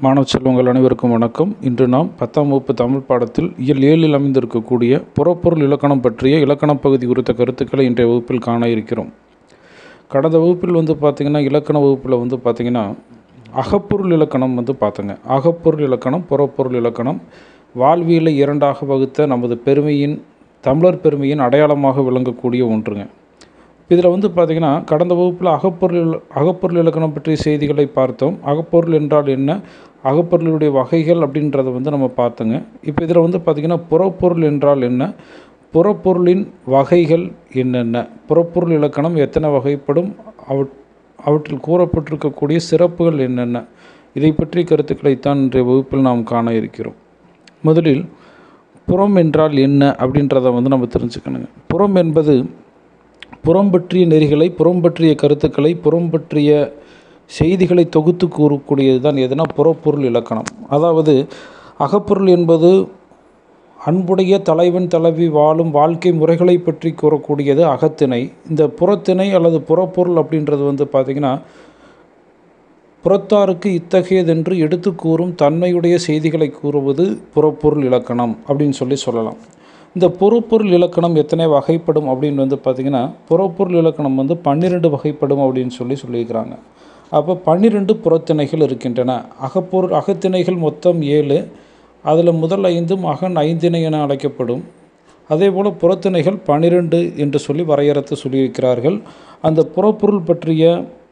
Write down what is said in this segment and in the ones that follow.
மாணவ செல்வங்கள் அனைவருக்கும் வணக்கம் இன்று நாம் பத்தாம் வகுப்பு தமிழ் பாடத்தில் இயல் ஏழில் அமைந்திருக்கக்கூடிய புறப்பொருள் இலக்கணம் பற்றிய இலக்கணப் பகுதி குறித்த கருத்துக்களை இன்றைய வகுப்பில் காண இருக்கிறோம் கடந்த வகுப்பில் வந்து பார்த்திங்கன்னா இலக்கண வகுப்பில் வந்து பார்த்திங்கன்னா அகப்பொருள் இலக்கணம் வந்து பார்த்தோங்க அகப்பொருள் இலக்கணம் புறப்பொருள் இலக்கணம் வாழ்வியலை இரண்டாக வகுத்த நமது பெருமையின் தமிழர் பெருமையின் அடையாளமாக விளங்கக்கூடிய ஒன்றுங்க இதில் வந்து பார்த்திங்கன்னா கடந்த வகுப்பில் அகப்பொருள் அகப்பொருள் இலக்கணம் பற்றிய செய்திகளை பார்த்தோம் அகப்பொருள் என்றால் என்ன அகப்பொருளுடைய வகைகள் அப்படின்றத வந்து நம்ம பார்த்தோங்க இப்போ இதில் வந்து பார்த்திங்கன்னா புறப்பொருள் என்றால் என்ன புறப்பொருளின் வகைகள் என்னென்ன புறப்பொருள் இலக்கணம் எத்தனை வகைப்படும் அவற் அவற்றில் கூறப்பட்டிருக்கக்கூடிய சிறப்புகள் என்னென்ன இதை பற்றிய கருத்துக்களைத்தான் இன்றைய வகுப்பில் நாம் காண இருக்கிறோம் முதலில் புறம் என்றால் என்ன அப்படின்றத வந்து நம்ம தெரிஞ்சுக்கணுங்க புறம் என்பது புறம் பற்றிய நெறிகளை புறம் பற்றிய கருத்துக்களை புறம் பற்றிய செய்திகளை தொகுத்து கூறக்கூடியது தான் எதுனா புறப்பொருள் இலக்கணம் அதாவது அகப்பொருள் என்பது அன்புடைய தலைவன் தலைவி வாழும் வாழ்க்கை முறைகளை பற்றி கூறக்கூடியது அகத்திணை இந்த புறத்திணை அல்லது புறப்பொருள் அப்படின்றது வந்து பார்த்திங்கன்னா புறத்தாருக்கு இத்தகையதென்று எடுத்து கூறும் தன்மையுடைய செய்திகளை கூறுவது புறப்பொருள் இலக்கணம் அப்படின்னு சொல்லி சொல்லலாம் இந்த புறப்பொருள் இலக்கணம் எத்தனை வகைப்படும் அப்படின்னு வந்து பார்த்திங்கன்னா புறப்பொருள் இலக்கணம் வந்து பன்னிரெண்டு வகைப்படும் அப்படின்னு சொல்லி சொல்லியிருக்கிறாங்க அப்போ பன்னிரெண்டு புறத்திணைகள் இருக்கின்றன அகப்பொருள் அகத்திணைகள் மொத்தம் ஏழு அதில் முதல் ஐந்தும் அகன் ஐந்திணை என அழைக்கப்படும் அதே போல் புறத்திணைகள் பன்னிரெண்டு என்று சொல்லி வரையறுத்து சொல்லியிருக்கிறார்கள் அந்த புறப்பொருள் பற்றிய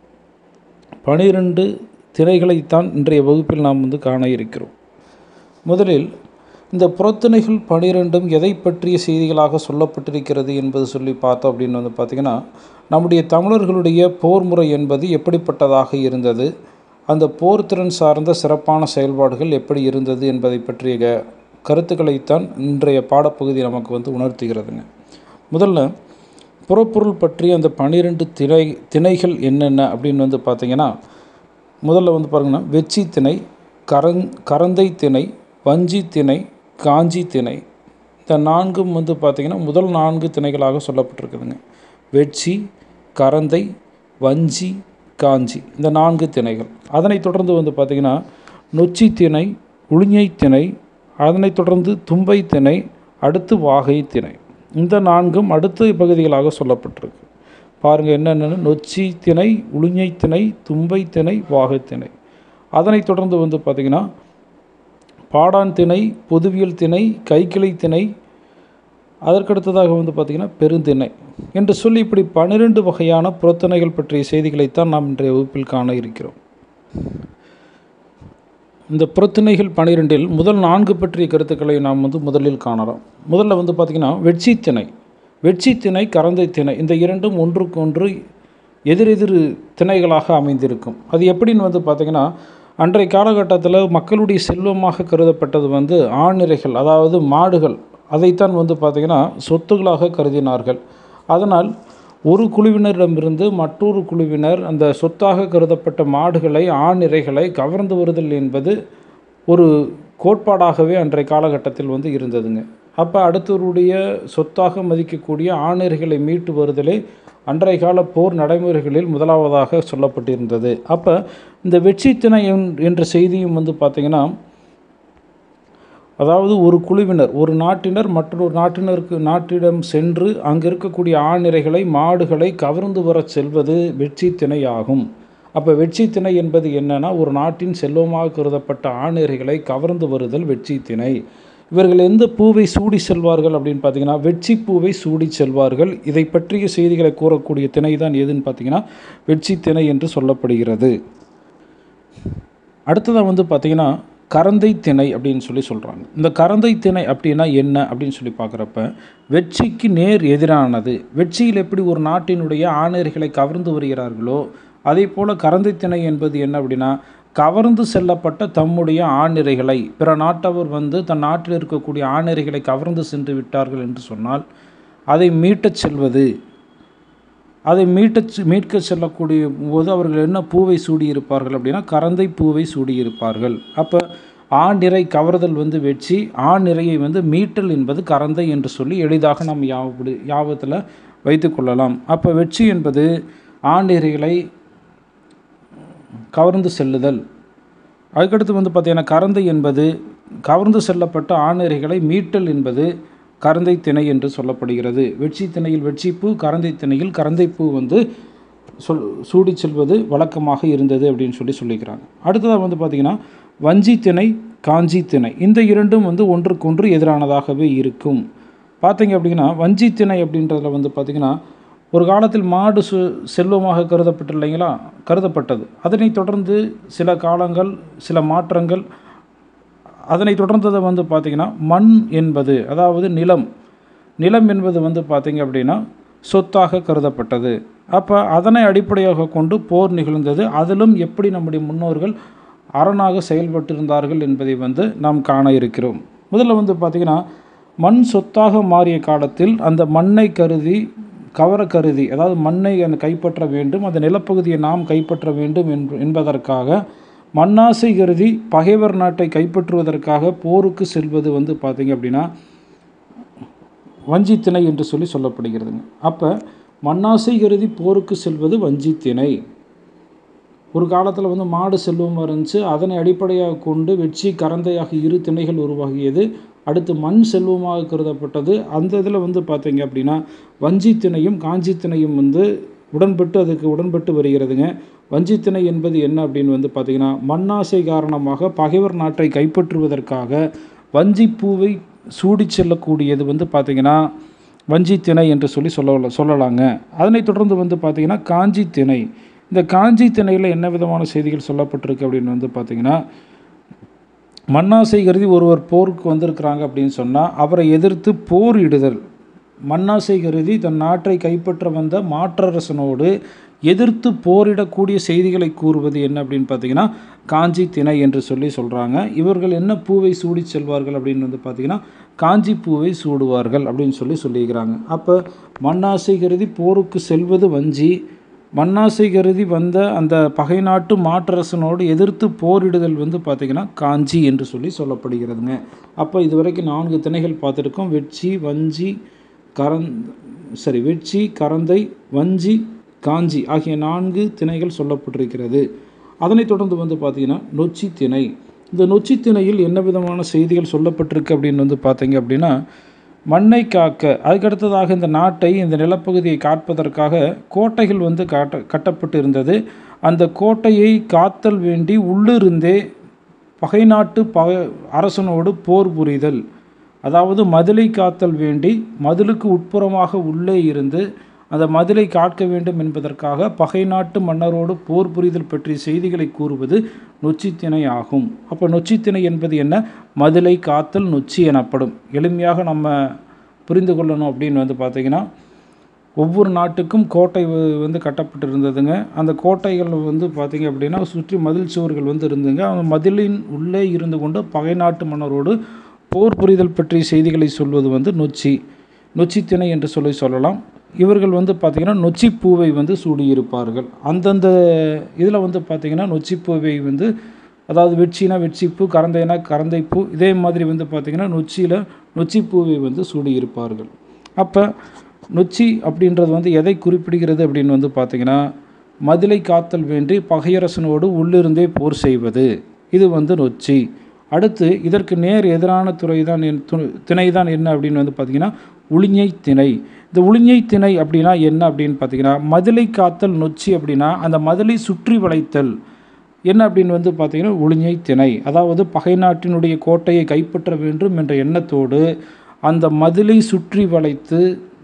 பனிரெண்டு திரைகளைத்தான் இன்றைய வகுப்பில் நாம் வந்து காண இருக்கிறோம் முதலில் இந்த புறத்திணைகள் பனிரெண்டும் எதை பற்றிய செய்திகளாக சொல்லப்பட்டிருக்கிறது என்பது சொல்லி பார்த்தோம் அப்படின்னு வந்து பார்த்திங்கன்னா நம்முடைய தமிழர்களுடைய போர் முறை என்பது எப்படிப்பட்டதாக இருந்தது அந்த போர் திறன் சார்ந்த சிறப்பான செயல்பாடுகள் எப்படி இருந்தது என்பதை பற்றிய கருத்துக்களைத்தான் இன்றைய பாடப்பகுதி நமக்கு வந்து உணர்த்துகிறதுங்க முதல்ல புறப்பொருள் பற்றி அந்த பன்னிரெண்டு திணை திணைகள் என்னென்ன அப்படின்னு வந்து பார்த்திங்கன்னா முதல்ல வந்து பாருங்கன்னா வெச்சி திணை கரங் கரந்தை திணை வஞ்சி திணை காஞ்சி திணை இந்த நான்கும் வந்து பார்த்திங்கன்னா முதல் நான்கு திணைகளாக சொல்லப்பட்டிருக்குதுங்க வெட்சி கரந்தை வஞ்சி காஞ்சி இந்த நான்கு திணைகள் அதனைத் தொடர்ந்து வந்து பார்த்திங்கன்னா நொச்சி திணை உளிஞை திணை அதனைத் தொடர்ந்து தும்பை திணை அடுத்து வாகை திணை இந்த நான்கும் அடுத்த பகுதிகளாக சொல்லப்பட்டிருக்கு பாருங்கள் என்னென்னு நொச்சி திணை உளிஞை திணை தும்பை திணை வாகை திணை அதனைத் தொடர்ந்து வந்து பார்த்திங்கன்னா பாடான் திணை பொதுவியல் திணை கைக்கிளை திணை அதற்கடுத்ததாக வந்து பார்த்திங்கன்னா பெருந்திணை என்று சொல்லி இப்படி பன்னிரெண்டு வகையான புறத்திணைகள் பற்றிய செய்திகளைத்தான் நாம் இன்றைய வகுப்பில் காண இருக்கிறோம் இந்த புறத்திணைகள் பனிரெண்டில் முதல் நான்கு பற்றிய கருத்துக்களை நாம் வந்து முதலில் காணலாம் முதல்ல வந்து பார்த்திங்கன்னா வெட்சி திணை வெட்சி திணை கரந்தை திணை இந்த இரண்டும் ஒன்றுக்கு ஒன்று எதிரெதிர் திணைகளாக அமைந்திருக்கும் அது எப்படின்னு வந்து பார்த்திங்கன்னா அன்றைய காலகட்டத்தில் மக்களுடைய செல்வமாக கருதப்பட்டது வந்து ஆணிரைகள் அதாவது மாடுகள் அதைத்தான் வந்து பார்த்திங்கன்னா சொத்துகளாக கருதினார்கள் அதனால் ஒரு குழுவினரிடமிருந்து மற்றொரு குழுவினர் அந்த சொத்தாக கருதப்பட்ட மாடுகளை ஆணிரைகளை கவர்ந்து வருதல் என்பது ஒரு கோட்பாடாகவே அன்றைய காலகட்டத்தில் வந்து இருந்ததுங்க அப்போ அடுத்தவருடைய சொத்தாக மதிக்கக்கூடிய ஆணிரைகளை மீட்டு வருதலே அன்றைய கால போர் நடைமுறைகளில் முதலாவதாக சொல்லப்பட்டிருந்தது அப்போ இந்த வெற்றி திணை என்ற செய்தியும் வந்து பார்த்திங்கன்னா அதாவது ஒரு குழுவினர் ஒரு நாட்டினர் மற்றொரு நாட்டினருக்கு நாட்டிடம் சென்று அங்கே இருக்கக்கூடிய ஆணிரைகளை மாடுகளை கவர்ந்து வர செல்வது வெற்றி திணை ஆகும் அப்போ வெற்றி திணை என்பது என்னன்னா ஒரு நாட்டின் செல்வமாக கருதப்பட்ட ஆணிரைகளை கவர்ந்து வருதல் வெற்றி திணை இவர்கள் எந்த பூவை சூடி செல்வார்கள் அப்படின்னு பார்த்தீங்கன்னா வெட்சி பூவை சூடி செல்வார்கள் இதை பற்றிய செய்திகளை கூறக்கூடிய திணை தான் எதுன்னு பார்த்தீங்கன்னா வெட்சி திணை என்று சொல்லப்படுகிறது அடுத்ததாக வந்து பார்த்திங்கன்னா கரந்தை திணை அப்படின்னு சொல்லி சொல்கிறாங்க இந்த கரந்தை திணை அப்படின்னா என்ன அப்படின்னு சொல்லி பார்க்குறப்ப வெற்றிக்கு நேர் எதிரானது வெற்றியில் எப்படி ஒரு நாட்டினுடைய ஆணையர்களை கவர்ந்து வருகிறார்களோ அதே போல் கரந்தை திணை என்பது என்ன அப்படின்னா கவர்ந்து செல்லப்பட்ட தம்முடைய ஆணிரைகளை பிற நாட்டவர் வந்து தன் நாட்டில் இருக்கக்கூடிய ஆணிரைகளை கவர்ந்து சென்று விட்டார்கள் என்று சொன்னால் அதை மீட்டச் செல்வது அதை மீட்ட மீட்க செல்லக்கூடிய போது அவர்கள் என்ன பூவை சூடியிருப்பார்கள் அப்படின்னா கரந்தை பூவை சூடியிருப்பார்கள் அப்போ ஆணிறை கவர்தல் வந்து வெற்றி ஆணிறையை வந்து மீட்டல் என்பது கரந்தை என்று சொல்லி எளிதாக நாம் யாவப்படி யாபத்தில் வைத்து கொள்ளலாம் அப்போ வெற்றி என்பது ஆணிறைகளை கவர்ந்து செல்லுதல் அதுக்கடுத்து வந்து பார்த்தீங்கன்னா கரந்தை என்பது கவர்ந்து செல்லப்பட்ட ஆணிரைகளை மீட்டல் என்பது கரந்தை திணை என்று சொல்லப்படுகிறது வெட்சி திணையில் வெட்சிப்பூ கரந்தை திணையில் கரந்தைப்பூ வந்து சொல் சூடி செல்வது வழக்கமாக இருந்தது அப்படின்னு சொல்லி சொல்லிக்கிறாங்க அடுத்ததாக வந்து பார்த்திங்கன்னா வஞ்சி திணை காஞ்சி திணை இந்த இரண்டும் வந்து ஒன்றுக்கொன்று எதிரானதாகவே இருக்கும் பார்த்தீங்க அப்படின்னா வஞ்சி திணை அப்படின்றதுல வந்து பார்த்திங்கன்னா ஒரு காலத்தில் மாடு சு செல்வமாக கருதப்பட்டு இல்லைங்களா கருதப்பட்டது அதனைத் தொடர்ந்து சில காலங்கள் சில மாற்றங்கள் அதனைத் தொடர்ந்ததை வந்து பார்த்திங்கன்னா மண் என்பது அதாவது நிலம் நிலம் என்பது வந்து பார்த்திங்க அப்படின்னா சொத்தாக கருதப்பட்டது அப்போ அதனை அடிப்படையாக கொண்டு போர் நிகழ்ந்தது அதிலும் எப்படி நம்முடைய முன்னோர்கள் அரணாக செயல்பட்டிருந்தார்கள் என்பதை வந்து நாம் காண இருக்கிறோம் முதல்ல வந்து பார்த்திங்கன்னா மண் சொத்தாக மாறிய காலத்தில் அந்த மண்ணை கருதி கவர கருதி அதாவது மண்ணை அந்த கைப்பற்ற வேண்டும் அந்த நிலப்பகுதியை நாம் கைப்பற்ற வேண்டும் என்ப என்பதற்காக மண்ணாசை கருதி பகைவர் நாட்டை கைப்பற்றுவதற்காக போருக்கு செல்வது வந்து பார்த்திங்க அப்படின்னா வஞ்சித்திணை என்று சொல்லி சொல்லப்படுகிறதுங்க அப்போ மண்ணாசை கருதி போருக்கு செல்வது வஞ்சித்திணை ஒரு காலத்தில் வந்து மாடு செல்வமாக இருந்துச்சு அதனை அடிப்படையாக கொண்டு வெற்றி கரந்தையாக இரு திணைகள் உருவாகியது அடுத்து மண் செல்வமாக கருதப்பட்டது அந்த இதில் வந்து பார்த்தீங்க அப்படின்னா வஞ்சி திணையும் காஞ்சி திணையும் வந்து உடன்பட்டு அதுக்கு உடன்பட்டு வருகிறதுங்க வஞ்சி திணை என்பது என்ன அப்படின்னு வந்து பார்த்திங்கன்னா மண்ணாசை காரணமாக பகைவர் நாட்டை கைப்பற்றுவதற்காக வஞ்சி பூவை சூடி செல்லக்கூடியது வந்து பார்த்திங்கன்னா வஞ்சி திணை என்று சொல்லி சொல்ல சொல்லலாங்க அதனைத் தொடர்ந்து வந்து பார்த்திங்கன்னா காஞ்சி திணை இந்த காஞ்சி திணையில் என்ன விதமான செய்திகள் சொல்லப்பட்டிருக்கு அப்படின்னு வந்து பார்த்திங்கன்னா மண்ணாசை கருதி ஒருவர் போருக்கு வந்திருக்கிறாங்க அப்படின்னு சொன்னால் அவரை எதிர்த்து போரிடுதல் மண்ணாசை கருதி தன் நாட்டை கைப்பற்ற வந்த மாற்றரசனோடு எதிர்த்து போரிடக்கூடிய செய்திகளை கூறுவது என்ன அப்படின்னு பார்த்தீங்கன்னா காஞ்சி திணை என்று சொல்லி சொல்கிறாங்க இவர்கள் என்ன பூவை சூடி செல்வார்கள் அப்படின்னு வந்து பார்த்திங்கன்னா காஞ்சி பூவை சூடுவார்கள் அப்படின்னு சொல்லி சொல்லியிருக்கிறாங்க அப்போ மண்ணாசை கருதி போருக்கு செல்வது வஞ்சி மண்ணாசை கருதி வந்த அந்த பகை நாட்டு மாற்றரசனோடு எதிர்த்து போரிடுதல் வந்து பார்த்திங்கன்னா காஞ்சி என்று சொல்லி சொல்லப்படுகிறதுங்க அப்போ இது வரைக்கும் நான்கு திணைகள் பார்த்துருக்கோம் வெட்சி வஞ்சி கரந் சரி வெட்சி கரந்தை வஞ்சி காஞ்சி ஆகிய நான்கு திணைகள் சொல்லப்பட்டிருக்கிறது அதனைத் தொடர்ந்து வந்து பார்த்திங்கன்னா நொச்சி திணை இந்த நொச்சி திணையில் என்ன விதமான செய்திகள் சொல்லப்பட்டிருக்கு அப்படின்னு வந்து பார்த்தீங்க அப்படின்னா மண்ணை காக்க அதுக்கடுத்ததாக இந்த நாட்டை இந்த நிலப்பகுதியை காப்பதற்காக கோட்டைகள் வந்து காட்ட கட்டப்பட்டு இருந்தது அந்த கோட்டையை காத்தல் வேண்டி உள்ளிருந்தே பகை நாட்டு பக அரசனோடு போர் புரிதல் அதாவது மதிலை காத்தல் வேண்டி மதிலுக்கு உட்புறமாக உள்ளே இருந்து அந்த மதிலை காக்க வேண்டும் என்பதற்காக பகை நாட்டு மன்னரோடு போர் புரிதல் பற்றிய செய்திகளை கூறுவது நொச்சித்திணை ஆகும் அப்போ நொச்சித்திணை என்பது என்ன மதிலை காத்தல் நொச்சி எனப்படும் எளிமையாக நம்ம புரிந்து கொள்ளணும் அப்படின்னு வந்து பார்த்திங்கன்னா ஒவ்வொரு நாட்டுக்கும் கோட்டை வந்து கட்டப்பட்டு இருந்ததுங்க அந்த கோட்டைகள் வந்து பார்த்திங்க அப்படின்னா சுற்றி மதில் சுவர்கள் வந்து இருந்துங்க அந்த மதிலின் உள்ளே இருந்து கொண்டு பகை நாட்டு மன்னரோடு போர் புரிதல் பற்றிய செய்திகளை சொல்வது வந்து நொச்சி நொச்சித்திணை என்று சொல்லி சொல்லலாம் இவர்கள் வந்து பார்த்திங்கன்னா நொச்சி பூவை வந்து சூடியிருப்பார்கள் அந்தந்த இதில் வந்து பார்த்திங்கன்னா நொச்சி பூவை வந்து அதாவது வெட்சினா வெட்சிப்பூ கரந்தைனா கரந்தைப்பூ இதே மாதிரி வந்து பார்த்திங்கன்னா நொச்சியில் நொச்சி பூவை வந்து சூடியிருப்பார்கள் அப்போ நொச்சி அப்படின்றது வந்து எதை குறிப்பிடுகிறது அப்படின்னு வந்து பார்த்திங்கன்னா மதிலை காத்தல் வேண்டி பகையரசனோடு உள்ளிருந்தே போர் செய்வது இது வந்து நொச்சி அடுத்து இதற்கு நேர் எதிரான துறை தான் திணை தான் என்ன அப்படின்னு வந்து பார்த்திங்கன்னா உளிஞை திணை இந்த உளிஞை திணை அப்படின்னா என்ன அப்படின்னு பார்த்தீங்கன்னா மதிலை காத்தல் நொச்சி அப்படின்னா அந்த மதிலை சுற்றி வளைத்தல் என்ன அப்படின்னு வந்து பார்த்தீங்கன்னா உளிஞை திணை அதாவது பகை நாட்டினுடைய கோட்டையை கைப்பற்ற வேண்டும் என்ற எண்ணத்தோடு அந்த மதிலை சுற்றி வளைத்து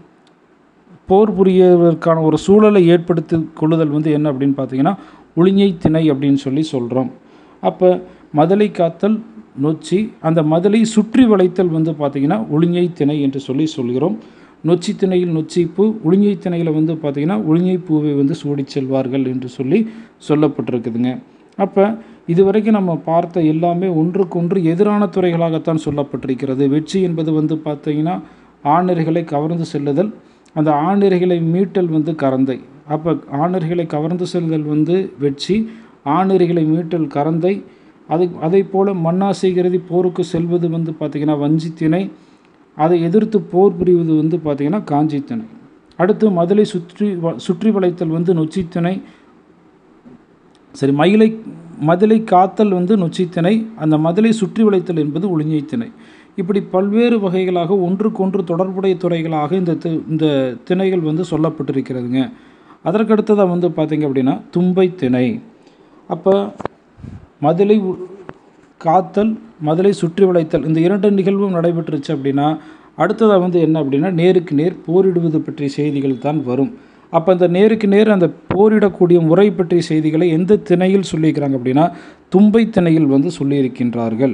போர் புரியவதற்கான ஒரு சூழலை ஏற்படுத்தி கொள்ளுதல் வந்து என்ன அப்படின்னு பார்த்தீங்கன்னா உளிஞை திணை அப்படின்னு சொல்லி சொல்கிறோம் அப்போ மதலை காத்தல் நொச்சி அந்த மதலை சுற்றி வளைத்தல் வந்து பார்த்திங்கன்னா ஒளிஞை திணை என்று சொல்லி சொல்கிறோம் நொச்சி திணையில் நொச்சிப்பூ உளிஞை திணையில் வந்து பார்த்திங்கன்னா உளிஞை பூவை வந்து சூடி செல்வார்கள் என்று சொல்லி சொல்லப்பட்டிருக்குதுங்க அப்போ இதுவரைக்கும் நம்ம பார்த்த எல்லாமே ஒன்றுக்கொன்று எதிரான துறைகளாகத்தான் சொல்லப்பட்டிருக்கிறது வெற்றி என்பது வந்து பார்த்திங்கன்னா ஆணிரைகளை கவர்ந்து செல்லுதல் அந்த ஆணிரைகளை மீட்டல் வந்து கரந்தை அப்போ ஆணிரைகளை கவர்ந்து செல்லுதல் வந்து வெற்றி ஆணிரைகளை மீட்டல் கரந்தை அதை அதை போல் மண்ணாசை கருதி போருக்கு செல்வது வந்து பார்த்திங்கன்னா வஞ்சித்திணை அதை எதிர்த்து போர் புரிவது வந்து பார்த்திங்கன்னா காஞ்சித்திணை அடுத்து மதுளை சுற்றி வ சுற்றி வளைத்தல் வந்து நொச்சித்திணை சரி மயிலை மதிலை காத்தல் வந்து நொச்சித்திணை அந்த மதிலை சுற்றி வளைத்தல் என்பது உளிஞ்சை திணை இப்படி பல்வேறு வகைகளாக ஒன்றுக்கொன்று தொடர்புடைய துறைகளாக இந்த தி இந்த திணைகள் வந்து சொல்லப்பட்டிருக்கிறதுங்க அதற்கடுத்ததாக வந்து பார்த்திங்க அப்படின்னா தும்பை திணை அப்போ மதிலை உ- காத்தல் மதிலை சுற்றி வளைத்தல் இந்த இரண்டு நிகழ்வும் நடைபெற்றுச்சு அப்படின்னா அடுத்ததாக வந்து என்ன அப்படின்னா நேருக்கு நேர் போரிடுவது பற்றிய செய்திகள் தான் வரும் அப்போ அந்த நேருக்கு நேர் அந்த போரிடக்கூடிய முறை பற்றிய செய்திகளை எந்த திணையில் சொல்லியிருக்கிறாங்க அப்படின்னா தும்பை திணையில் வந்து சொல்லியிருக்கின்றார்கள்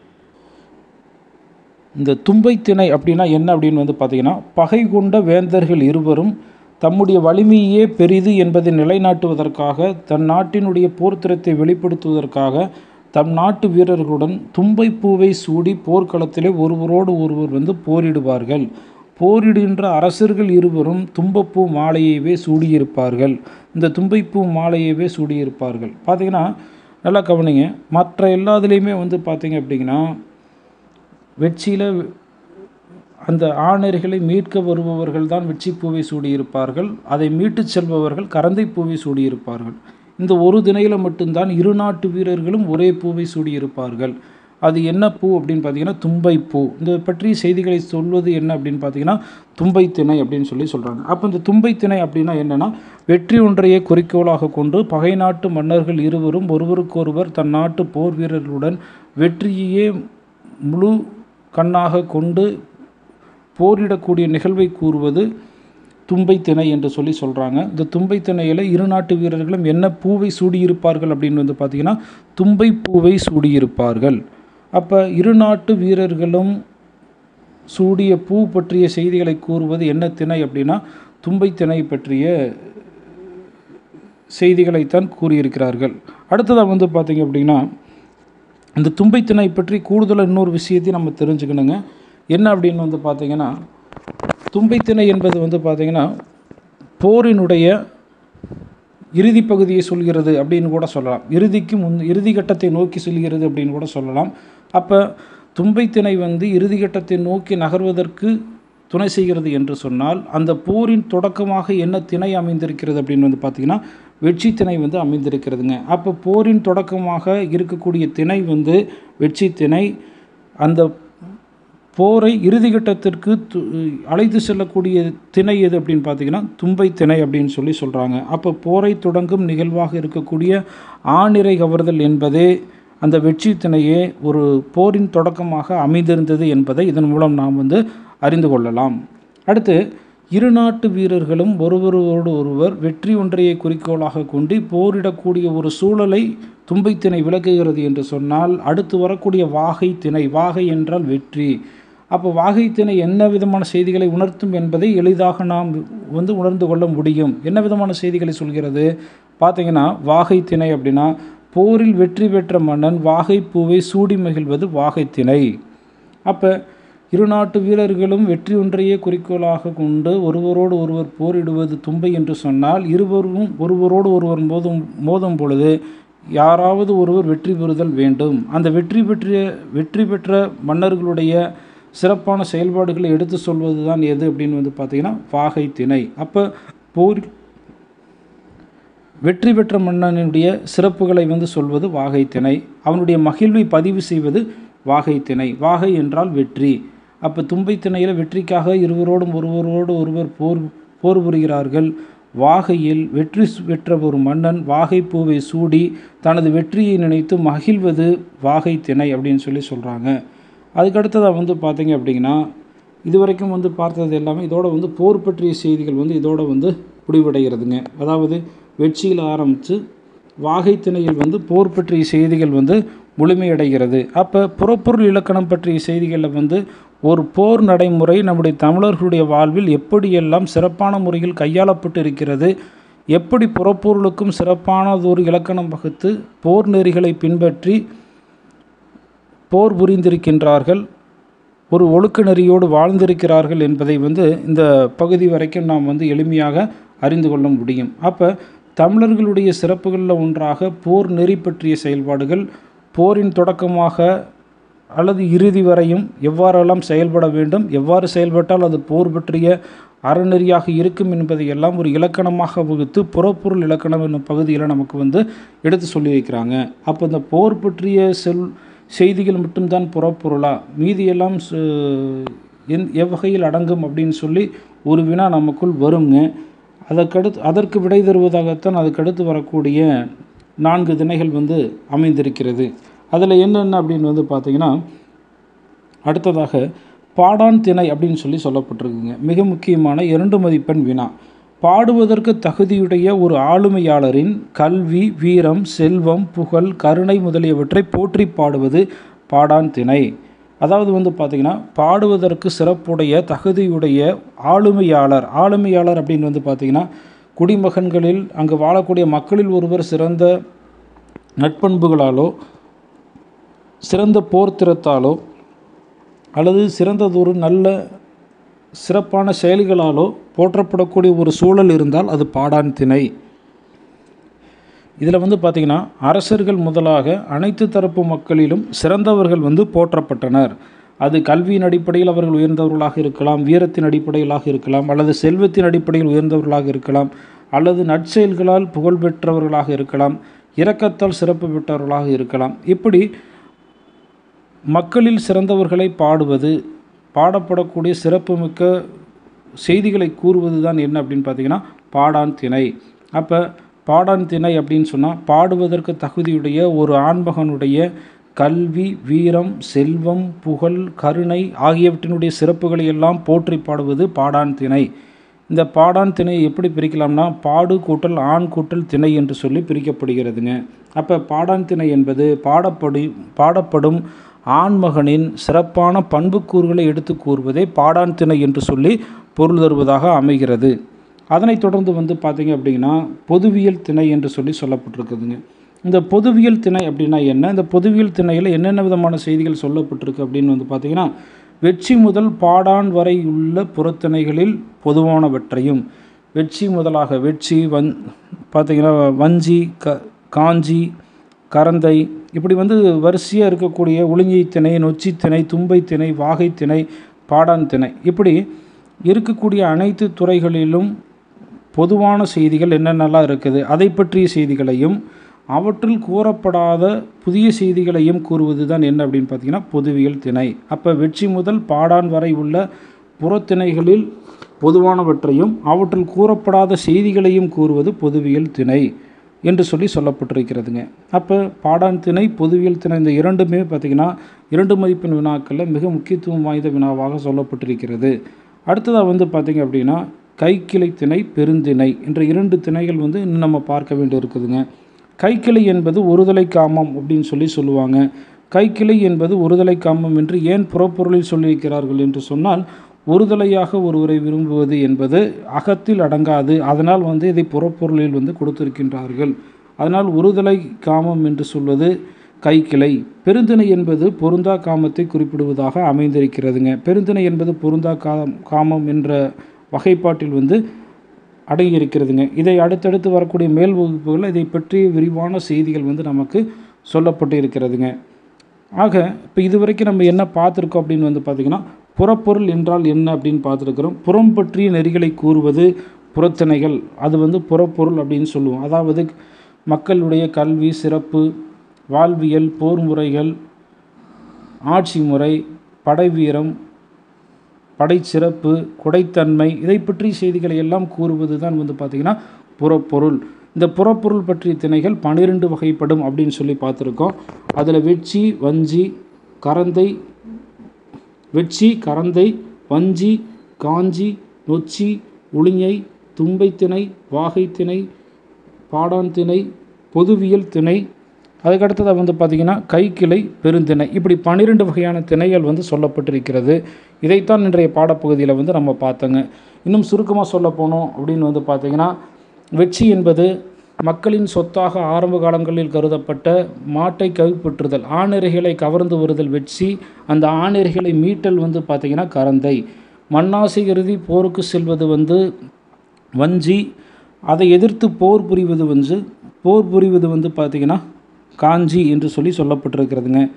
இந்த தும்பை திணை அப்படின்னா என்ன அப்படின்னு வந்து பார்த்தீங்கன்னா பகை கொண்ட வேந்தர்கள் இருவரும் தம்முடைய வலிமையே பெரிது என்பதை நிலைநாட்டுவதற்காக தன் நாட்டினுடைய போர்த்திறத்தை வெளிப்படுத்துவதற்காக தம் நாட்டு வீரர்களுடன் தும்பை பூவை சூடி போர்க்களத்திலே ஒருவரோடு ஒருவர் வந்து போரிடுவார்கள் போரிடுகின்ற அரசர்கள் இருவரும் தும்பப்பூ மாலையவே சூடியிருப்பார்கள் இந்த தும்பைப்பூ மாலையவே சூடியிருப்பார்கள் பார்த்தீங்கன்னா நல்லா கவனிங்க மற்ற எல்லாத்துலேயுமே வந்து பார்த்தீங்க அப்படிங்கன்னா வெற்றியில் அந்த ஆணர்களை மீட்க வருபவர்கள் தான் வெற்றி பூவை சூடியிருப்பார்கள் அதை மீட்டுச் செல்பவர்கள் கரந்தை பூவை சூடியிருப்பார்கள் இந்த ஒரு திணையில் மட்டும்தான் இரு நாட்டு வீரர்களும் ஒரே பூவை சூடியிருப்பார்கள் அது என்ன பூ அப்படின்னு பார்த்தீங்கன்னா தும்பை பூ இந்த பற்றிய செய்திகளை சொல்வது என்ன அப்படின்னு பார்த்தீங்கன்னா தும்பை திணை அப்படின்னு சொல்லி சொல்கிறாங்க அப்போ இந்த தும்பை திணை அப்படின்னா என்னென்னா வெற்றி ஒன்றையே குறிக்கோளாக கொண்டு பகை நாட்டு மன்னர்கள் இருவரும் ஒருவருக்கொருவர் தன் நாட்டு போர் வீரர்களுடன் வெற்றியையே முழு கண்ணாக கொண்டு போரிடக்கூடிய நிகழ்வை கூறுவது தும்பை திணை என்று சொல்லி சொல்கிறாங்க இந்த தும்பை திணையில் இரு நாட்டு வீரர்களும் என்ன பூவை சூடியிருப்பார்கள் அப்படின்னு வந்து பார்த்திங்கன்னா தும்பை பூவை சூடியிருப்பார்கள் அப்போ இரு நாட்டு வீரர்களும் சூடிய பூ பற்றிய செய்திகளை கூறுவது என்ன திணை அப்படின்னா தும்பை திணை பற்றிய செய்திகளைத்தான் கூறியிருக்கிறார்கள் அடுத்ததாக வந்து பார்த்திங்க அப்படின்னா இந்த தும்பை திணை பற்றி கூடுதலாக இன்னொரு விஷயத்தையும் நம்ம தெரிஞ்சுக்கணுங்க என்ன அப்படின்னு வந்து பார்த்தீங்கன்னா தும்பை திணை என்பது வந்து பார்த்தீங்கன்னா போரினுடைய இறுதி பகுதியை சொல்கிறது அப்படின்னு கூட சொல்லலாம் இறுதிக்கு முன் இறுதி கட்டத்தை நோக்கி செல்கிறது அப்படின்னு கூட சொல்லலாம் அப்போ தும்பை திணை வந்து இறுதி கட்டத்தை நோக்கி நகர்வதற்கு துணை செய்கிறது என்று சொன்னால் அந்த போரின் தொடக்கமாக என்ன திணை அமைந்திருக்கிறது அப்படின்னு வந்து பார்த்திங்கன்னா வெற்றி திணை வந்து அமைந்திருக்கிறதுங்க அப்போ போரின் தொடக்கமாக இருக்கக்கூடிய திணை வந்து வெற்றி திணை அந்த போரை இறுதிக்கட்டத்திற்கு து- அழைத்து செல்லக்கூடிய திணை எது அப்படின்னு பார்த்தீங்கன்னா தும்பை திணை அப்படின்னு சொல்லி சொல்கிறாங்க அப்போ போரை தொடங்கும் நிகழ்வாக இருக்கக்கூடிய ஆணிரை கவர்தல் என்பதே அந்த வெற்றி திணையே ஒரு போரின் தொடக்கமாக அமைந்திருந்தது என்பதை இதன் மூலம் நாம் வந்து அறிந்து கொள்ளலாம் அடுத்து இரு நாட்டு வீரர்களும் ஒருவரோடு ஒருவர் வெற்றி ஒன்றையே குறிக்கோளாக கொண்டு போரிடக்கூடிய ஒரு சூழலை தும்பை திணை விளக்குகிறது என்று சொன்னால் அடுத்து வரக்கூடிய வாகை திணை வாகை என்றால் வெற்றி அப்போ வாகை திணை என்ன விதமான செய்திகளை உணர்த்தும் என்பதை எளிதாக நாம் வந்து உணர்ந்து கொள்ள முடியும் என்ன விதமான செய்திகளை சொல்கிறது பார்த்தீங்கன்னா வாகை திணை அப்படின்னா போரில் வெற்றி பெற்ற மன்னன் வாகை பூவை சூடி மகிழ்வது வாகை திணை அப்போ இரு நாட்டு வீரர்களும் வெற்றி ஒன்றையே குறிக்கோளாக கொண்டு ஒருவரோடு ஒருவர் போரிடுவது தும்பை என்று சொன்னால் இருவரும் ஒருவரோடு ஒருவர் மோதும் மோதும் பொழுது யாராவது ஒருவர் வெற்றி பெறுதல் வேண்டும் அந்த வெற்றி பெற்ற வெற்றி பெற்ற மன்னர்களுடைய சிறப்பான செயல்பாடுகளை எடுத்து சொல்வது தான் எது அப்படின்னு வந்து பார்த்தீங்கன்னா வாகை திணை அப்போ போர் வெற்றி பெற்ற மன்னனுடைய சிறப்புகளை வந்து சொல்வது வாகை திணை அவனுடைய மகிழ்வை பதிவு செய்வது வாகை திணை வாகை என்றால் வெற்றி அப்போ தும்பை திணையில் வெற்றிக்காக இருவரோடும் ஒருவரோடு ஒருவர் போர் போர் புரிகிறார்கள் வாகையில் வெற்றி சு- பெற்ற ஒரு மன்னன் வாகை பூவை சூடி தனது வெற்றியை நினைத்து மகிழ்வது வாகை திணை அப்படின்னு சொல்லி சொல்கிறாங்க அதுக்கடுத்ததாக வந்து பார்த்தீங்க அப்படிங்கன்னா இதுவரைக்கும் வந்து பார்த்தது எல்லாமே இதோட வந்து போர் பற்றிய செய்திகள் வந்து இதோட வந்து முடிவடைகிறதுங்க அதாவது வெற்றியில் ஆரம்பித்து வாகை திணையில் வந்து போர் பற்றிய செய்திகள் வந்து முழுமையடைகிறது அப்போ புறப்பொருள் இலக்கணம் பற்றிய செய்திகளில் வந்து ஒரு போர் நடைமுறை நம்முடைய தமிழர்களுடைய வாழ்வில் எப்படியெல்லாம் சிறப்பான முறையில் கையாளப்பட்டு இருக்கிறது எப்படி புறப்பொருளுக்கும் சிறப்பானதொரு இலக்கணம் வகுத்து போர் நெறிகளை பின்பற்றி போர் புரிந்திருக்கின்றார்கள் ஒரு ஒழுக்க நெறியோடு வாழ்ந்திருக்கிறார்கள் என்பதை வந்து இந்த பகுதி வரைக்கும் நாம் வந்து எளிமையாக அறிந்து கொள்ள முடியும் அப்போ தமிழர்களுடைய சிறப்புகளில் ஒன்றாக போர் நெறி பற்றிய செயல்பாடுகள் போரின் தொடக்கமாக அல்லது இறுதி வரையும் எவ்வாறெல்லாம் செயல்பட வேண்டும் எவ்வாறு செயல்பட்டால் அது போர் பற்றிய அறநெறியாக இருக்கும் என்பதை எல்லாம் ஒரு இலக்கணமாக வகுத்து புறப்பொருள் இலக்கணம் என்னும் பகுதியில் நமக்கு வந்து எடுத்து சொல்லி வைக்கிறாங்க அப்போ இந்த போர் பற்றிய செல் செய்திகள் மட்டும்தான் புறப்பொருளா மீதியெல்லாம் சு- எந் எவ்வகையில் அடங்கும் அப்படின்னு சொல்லி ஒரு வினா நமக்குள் வருங்க அதற்கடுத்து அதற்கு விடை தருவதாகத்தான் அதுக்கடுத்து வரக்கூடிய நான்கு திணைகள் வந்து அமைந்திருக்கிறது அதில் என்னென்ன அப்படின்னு வந்து பார்த்தீங்கன்னா அடுத்ததாக பாடான் திணை அப்படின்னு சொல்லி சொல்லப்பட்டிருக்குங்க மிக முக்கியமான இரண்டு மதிப்பெண் வினா பாடுவதற்கு தகுதியுடைய ஒரு ஆளுமையாளரின் கல்வி வீரம் செல்வம் புகழ் கருணை முதலியவற்றை போற்றி பாடுவது பாடான் திணை அதாவது வந்து பார்த்திங்கன்னா பாடுவதற்கு சிறப்புடைய தகுதியுடைய ஆளுமையாளர் ஆளுமையாளர் அப்படின்னு வந்து பார்த்திங்கன்னா குடிமகன்களில் அங்கு வாழக்கூடிய மக்களில் ஒருவர் சிறந்த நட்பண்புகளாலோ சிறந்த போர்த்திறத்தாலோ அல்லது சிறந்ததொரு நல்ல சிறப்பான செயல்களாலோ போற்றப்படக்கூடிய ஒரு சூழல் இருந்தால் அது பாடான் திணை இதில் வந்து பார்த்திங்கன்னா அரசர்கள் முதலாக அனைத்து தரப்பு மக்களிலும் சிறந்தவர்கள் வந்து போற்றப்பட்டனர் அது கல்வியின் அடிப்படையில் அவர்கள் உயர்ந்தவர்களாக இருக்கலாம் வீரத்தின் அடிப்படையிலாக இருக்கலாம் அல்லது செல்வத்தின் அடிப்படையில் உயர்ந்தவர்களாக இருக்கலாம் அல்லது நற்செயல்களால் புகழ் பெற்றவர்களாக இருக்கலாம் இரக்கத்தால் சிறப்பு பெற்றவர்களாக இருக்கலாம் இப்படி மக்களில் சிறந்தவர்களை பாடுவது பாடப்படக்கூடிய சிறப்புமிக்க செய்திகளை கூறுவது தான் என்ன அப்படின்னு பார்த்தீங்கன்னா பாடான் திணை அப்போ பாடான் திணை அப்படின்னு சொன்னால் பாடுவதற்கு தகுதியுடைய ஒரு ஆண்மகனுடைய கல்வி வீரம் செல்வம் புகழ் கருணை ஆகியவற்றினுடைய சிறப்புகளை எல்லாம் போற்றி பாடுவது பாடான் திணை இந்த பாடான் திணை எப்படி பிரிக்கலாம்னா பாடு கூட்டல் ஆண் கூட்டல் திணை என்று சொல்லி பிரிக்கப்படுகிறதுங்க அப்போ பாடான் திணை என்பது பாடப்படு பாடப்படும் ஆண்மகனின் சிறப்பான பண்புக்கூறுகளை எடுத்து கூறுவதே பாடான் திணை என்று சொல்லி பொருள் தருவதாக அமைகிறது அதனைத் தொடர்ந்து வந்து பார்த்தீங்க அப்படின்னா பொதுவியல் திணை என்று சொல்லி சொல்லப்பட்டிருக்குதுங்க இந்த பொதுவியல் திணை அப்படின்னா என்ன இந்த பொதுவியல் திணையில் என்னென்ன விதமான செய்திகள் சொல்லப்பட்டிருக்கு அப்படின்னு வந்து பார்த்தீங்கன்னா வெற்றி முதல் பாடான் வரை உள்ள புறத்திணைகளில் பொதுவானவற்றையும் வெற்றி முதலாக வெற்றி வன் பார்த்தீங்கன்னா வஞ்சி க காஞ்சி கரந்தை இப்படி வந்து வரிசையாக இருக்கக்கூடிய உளிஞ்சி திணை நொச்சி திணை தும்பை திணை வாகை திணை பாடான் திணை இப்படி இருக்கக்கூடிய அனைத்து துறைகளிலும் பொதுவான செய்திகள் என்னென்னலாம் இருக்குது அதை பற்றிய செய்திகளையும் அவற்றில் கூறப்படாத புதிய செய்திகளையும் கூறுவது தான் என்ன அப்படின்னு பார்த்தீங்கன்னா பொதுவியல் திணை அப்போ வெற்றி முதல் பாடான் வரை உள்ள புறத்திணைகளில் பொதுவானவற்றையும் அவற்றில் கூறப்படாத செய்திகளையும் கூறுவது பொதுவியல் திணை என்று சொல்லி சொல்லப்பட்டிருக்கிறதுங்க அப்போ பாடான் திணை பொதுவியல் திணை இந்த இரண்டுமே பார்த்திங்கன்னா இரண்டு மதிப்பெண் வினாக்களில் மிக முக்கியத்துவம் வாய்ந்த வினாவாக சொல்லப்பட்டிருக்கிறது அடுத்ததாக வந்து பார்த்திங்க அப்படின்னா கைக்கிளை திணை பெருந்திணை என்ற இரண்டு திணைகள் வந்து இன்னும் நம்ம பார்க்க வேண்டி இருக்குதுங்க கைக்கிளை என்பது ஒருதலை காமம் அப்படின்னு சொல்லி சொல்லுவாங்க கைக்கிளை என்பது ஒருதலை காமம் என்று ஏன் புறப்பொருளில் சொல்லியிருக்கிறார்கள் என்று சொன்னால் ஒருதலையாக ஒருவரை விரும்புவது என்பது அகத்தில் அடங்காது அதனால் வந்து இதை புறப்பொருளில் வந்து கொடுத்திருக்கின்றார்கள் அதனால் ஒருதலை காமம் என்று சொல்வது கைக்கிளை பெருந்திணை என்பது பொருந்தா காமத்தை குறிப்பிடுவதாக அமைந்திருக்கிறதுங்க பெருந்திணை என்பது பொருந்தா காம் காமம் என்ற வகைப்பாட்டில் வந்து அடங்கியிருக்கிறதுங்க இதை அடுத்தடுத்து வரக்கூடிய மேல் வகுப்புகளில் இதை பற்றிய விரிவான செய்திகள் வந்து நமக்கு சொல்லப்பட்டு இருக்கிறதுங்க ஆக இப்போ இது வரைக்கும் நம்ம என்ன பார்த்துருக்கோம் அப்படின்னு வந்து பார்த்திங்கன்னா புறப்பொருள் என்றால் என்ன அப்படின்னு பார்த்துருக்குறோம் புறம் பற்றிய நெறிகளை கூறுவது புறத்திணைகள் அது வந்து புறப்பொருள் அப்படின்னு சொல்லுவோம் அதாவது மக்களுடைய கல்வி சிறப்பு வாழ்வியல் போர் முறைகள் ஆட்சி முறை படைவீரம் படைச்சிறப்பு கொடைத்தன்மை இதை பற்றிய செய்திகளை எல்லாம் கூறுவது தான் வந்து பார்த்திங்கன்னா புறப்பொருள் இந்த புறப்பொருள் பற்றிய திணைகள் பன்னிரெண்டு வகைப்படும் அப்படின்னு சொல்லி பார்த்துருக்கோம் அதில் வெச்சி வஞ்சி கரந்தை வெச்சி கரந்தை வஞ்சி காஞ்சி நொச்சி உளிஞை தும்பை திணை வாகை திணை பாடான் திணை பொதுவியல் திணை அதுக்கடுத்ததாக வந்து பார்த்திங்கன்னா கைக்கிளை பெருந்திணை இப்படி பன்னிரெண்டு வகையான திணைகள் வந்து சொல்லப்பட்டிருக்கிறது இதைத்தான் இன்றைய பாடப்பகுதியில் வந்து நம்ம பார்த்தோங்க இன்னும் சுருக்கமாக சொல்ல போனோம் அப்படின்னு வந்து பார்த்திங்கன்னா வெற்றி என்பது மக்களின் சொத்தாக ஆரம்ப காலங்களில் கருதப்பட்ட மாட்டை கைப்பற்றுதல் ஆணிரைகளை கவர்ந்து வருதல் வெற்றி அந்த ஆணிரைகளை மீட்டல் வந்து பார்த்திங்கன்னா கரந்தை மண்ணாசை கருதி போருக்கு செல்வது வந்து வஞ்சி அதை எதிர்த்து போர் புரிவது வந்து போர் புரிவது வந்து பார்த்திங்கன்னா காஞ்சி என்று சொல்லி சொல்லப்பட்டிருக்கிறதுங்க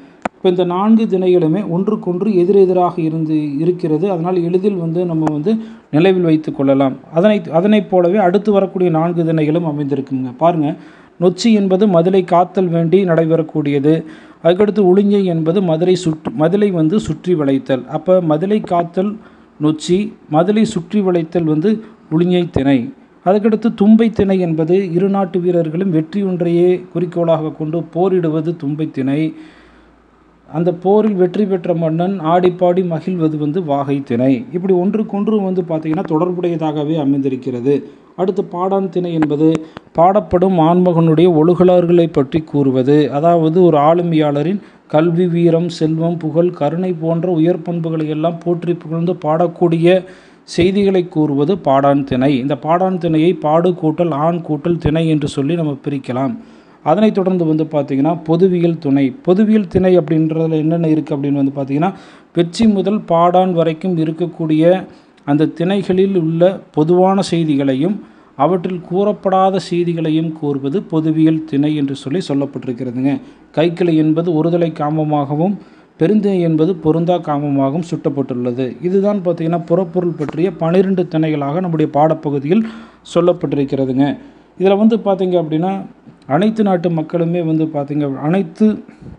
இப்போ இந்த நான்கு திணைகளுமே ஒன்றுக்கொன்று எதிரெதிராக இருந்து இருக்கிறது அதனால் எளிதில் வந்து நம்ம வந்து நினைவில் வைத்து கொள்ளலாம் அதனை அதனைப் போலவே அடுத்து வரக்கூடிய நான்கு திணைகளும் அமைந்திருக்குங்க பாருங்கள் நொச்சி என்பது மதுளை காத்தல் வேண்டி நடைபெறக்கூடியது அதுக்கடுத்து உளிஞ்சை என்பது மதுரை சுற்று மதுளை வந்து சுற்றி வளைத்தல் அப்போ மதுளை காத்தல் நொச்சி மதுளை சுற்றி வளைத்தல் வந்து உளிஞ்சை திணை அதுக்கடுத்து தும்பை திணை என்பது இரு நாட்டு வீரர்களும் வெற்றி ஒன்றையே குறிக்கோளாக கொண்டு போரிடுவது தும்பை திணை அந்த போரில் வெற்றி பெற்ற மன்னன் ஆடிப்பாடி மகிழ்வது வந்து வாகை திணை இப்படி ஒன்றுக்கொன்று வந்து பார்த்திங்கன்னா தொடர்புடையதாகவே அமைந்திருக்கிறது அடுத்து பாடான் திணை என்பது பாடப்படும் ஆண்மகனுடைய ஒழுகலாறுகளை பற்றி கூறுவது அதாவது ஒரு ஆளுமையாளரின் கல்வி வீரம் செல்வம் புகழ் கருணை போன்ற உயர் பண்புகளை எல்லாம் போற்றி புகழ்ந்து பாடக்கூடிய செய்திகளை கூறுவது பாடான் திணை இந்த பாடான் திணையை பாடு கூட்டல் ஆண் கூட்டல் திணை என்று சொல்லி நம்ம பிரிக்கலாம் அதனைத் தொடர்ந்து வந்து பார்த்திங்கன்னா பொதுவியல் துணை பொதுவியல் திணை அப்படின்றதுல என்னென்ன இருக்குது அப்படின்னு வந்து பார்த்திங்கன்னா வெற்றி முதல் பாடான் வரைக்கும் இருக்கக்கூடிய அந்த திணைகளில் உள்ள பொதுவான செய்திகளையும் அவற்றில் கூறப்படாத செய்திகளையும் கூறுவது பொதுவியல் திணை என்று சொல்லி சொல்லப்பட்டிருக்கிறதுங்க கைக்கிளை என்பது ஒருதலை காமமாகவும் பெருந்திணை என்பது பொருந்தா காமமாகவும் சுட்டப்பட்டுள்ளது இதுதான் பார்த்திங்கன்னா புறப்பொருள் பற்றிய பனிரெண்டு திணைகளாக நம்முடைய பாடப்பகுதியில் சொல்லப்பட்டிருக்கிறதுங்க இதில் வந்து பார்த்திங்க அப்படின்னா அனைத்து நாட்டு மக்களுமே வந்து பார்த்திங்க அனைத்து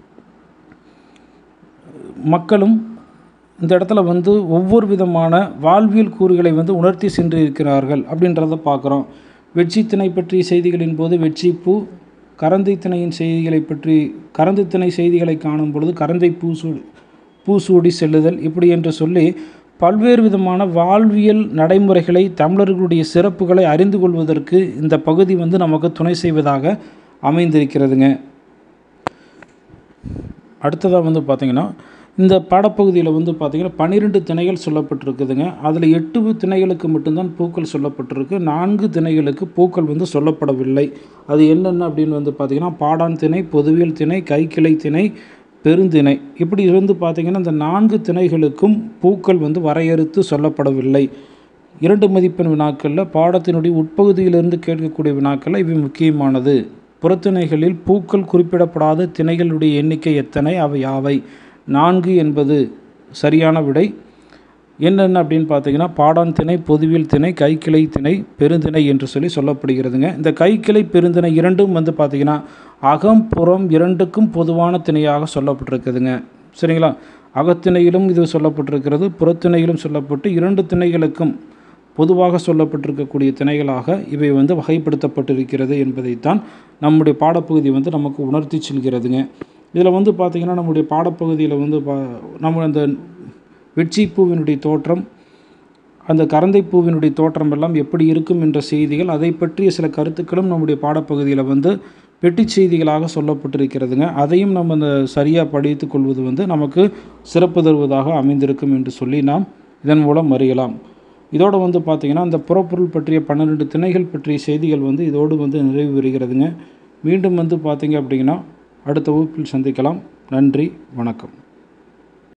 மக்களும் இந்த இடத்துல வந்து ஒவ்வொரு விதமான வாழ்வியல் கூறுகளை வந்து உணர்த்தி சென்று இருக்கிறார்கள் அப்படின்றத பார்க்குறோம் வெற்றி திணை பற்றிய செய்திகளின் போது வெற்றி பூ கரந்தை திணையின் செய்திகளை பற்றி கரந்தை திணை செய்திகளை காணும் பொழுது கரந்தை பூசூடி பூசூடி செல்லுதல் இப்படி என்று சொல்லி பல்வேறு விதமான வாழ்வியல் நடைமுறைகளை தமிழர்களுடைய சிறப்புகளை அறிந்து கொள்வதற்கு இந்த பகுதி வந்து நமக்கு துணை செய்வதாக அமைந்திருக்கிறதுங்க அடுத்ததாக வந்து பார்த்திங்கன்னா இந்த பாடப்பகுதியில் வந்து பார்த்திங்கன்னா பன்னிரெண்டு திணைகள் சொல்லப்பட்டிருக்குதுங்க அதில் எட்டு திணைகளுக்கு மட்டும்தான் பூக்கள் சொல்லப்பட்டிருக்கு நான்கு திணைகளுக்கு பூக்கள் வந்து சொல்லப்படவில்லை அது என்னென்ன அப்படின்னு வந்து பார்த்திங்கன்னா பாடான் திணை பொதுவியல் திணை கைக்கிளை திணை பெருந்திணை இப்படி இருந்து பார்த்திங்கன்னா இந்த நான்கு திணைகளுக்கும் பூக்கள் வந்து வரையறுத்து சொல்லப்படவில்லை இரண்டு மதிப்பெண் வினாக்களில் பாடத்தினுடைய உட்பகுதியிலிருந்து கேட்கக்கூடிய வினாக்களில் இவை முக்கியமானது புறத்திணைகளில் பூக்கள் குறிப்பிடப்படாத திணைகளுடைய எண்ணிக்கை எத்தனை அவை யாவை நான்கு என்பது சரியான விடை என்னென்ன அப்படின்னு பார்த்தீங்கன்னா பாடான் திணை பொதுவியல் திணை கைக்கிளை திணை பெருந்திணை என்று சொல்லி சொல்லப்படுகிறதுங்க இந்த கைக்கிளை பெருந்திணை இரண்டும் வந்து பார்த்திங்கன்னா அகம் புறம் இரண்டுக்கும் பொதுவான திணையாக சொல்லப்பட்டிருக்குதுங்க சரிங்களா அகத்திணையிலும் இது சொல்லப்பட்டிருக்கிறது புறத்திணையிலும் சொல்லப்பட்டு இரண்டு திணைகளுக்கும் பொதுவாக சொல்லப்பட்டிருக்கக்கூடிய திணைகளாக இவை வந்து வகைப்படுத்தப்பட்டிருக்கிறது என்பதைத்தான் நம்முடைய பாடப்பகுதி வந்து நமக்கு உணர்த்தி செல்கிறதுங்க இதில் வந்து பார்த்திங்கன்னா நம்முடைய பாடப்பகுதியில் வந்து பா நம்ம அந்த வெட்சி பூவினுடைய தோற்றம் அந்த கரந்தை பூவினுடைய தோற்றம் எல்லாம் எப்படி இருக்கும் என்ற செய்திகள் அதை பற்றிய சில கருத்துக்களும் நம்முடைய பாடப்பகுதியில் வந்து பெட்டி செய்திகளாக சொல்லப்பட்டிருக்கிறதுங்க அதையும் நம்ம அந்த சரியாக படித்து கொள்வது வந்து நமக்கு சிறப்பு தருவதாக அமைந்திருக்கும் என்று சொல்லி நாம் இதன் மூலம் அறியலாம் இதோடு வந்து பார்த்திங்கன்னா அந்த புறப்பொருள் பற்றிய பன்னிரெண்டு திணைகள் பற்றிய செய்திகள் வந்து இதோடு வந்து நிறைவு பெறுகிறதுங்க மீண்டும் வந்து பார்த்திங்க அப்படிங்கன்னா அடுத்த வகுப்பில் சந்திக்கலாம் நன்றி வணக்கம்